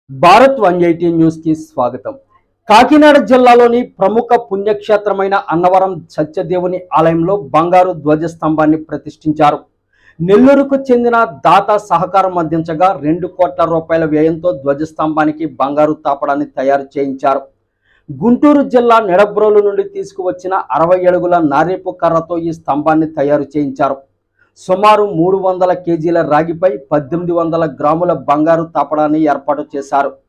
Bharat one eighty news కి స్వాగతం కాకినాడ జిల్లాలోని ప్రముఖ పుణ్యక్షేత్రమైన అన్నవరం సత్యదేవుని ఆలయంలో బంగారు ధ్వజస్తంభాన్ని ప్రతిష్ఠించారు నెల్లూరుకు చెందిన దాత సహకారం అందించగా రెండు కోట్ల రూపాయల వ్యయంతో ధ్వజస్తంభానికి బంగారు తాపడాన్ని తయారు చేయించారు గుంటూరు జిల్లా నిడబ్రోలు నుండి తీసుకువచ్చిన అరవై అడుగుల నారేపు కర్రతో ఈ స్తంభాన్ని తయారు చేయించారు సుమారు మూడు వందల కేజీల రాగిపై పద్దెనిమిది వందల గ్రాముల బంగారు తాపడాన్ని ఏర్పాటు చేశారు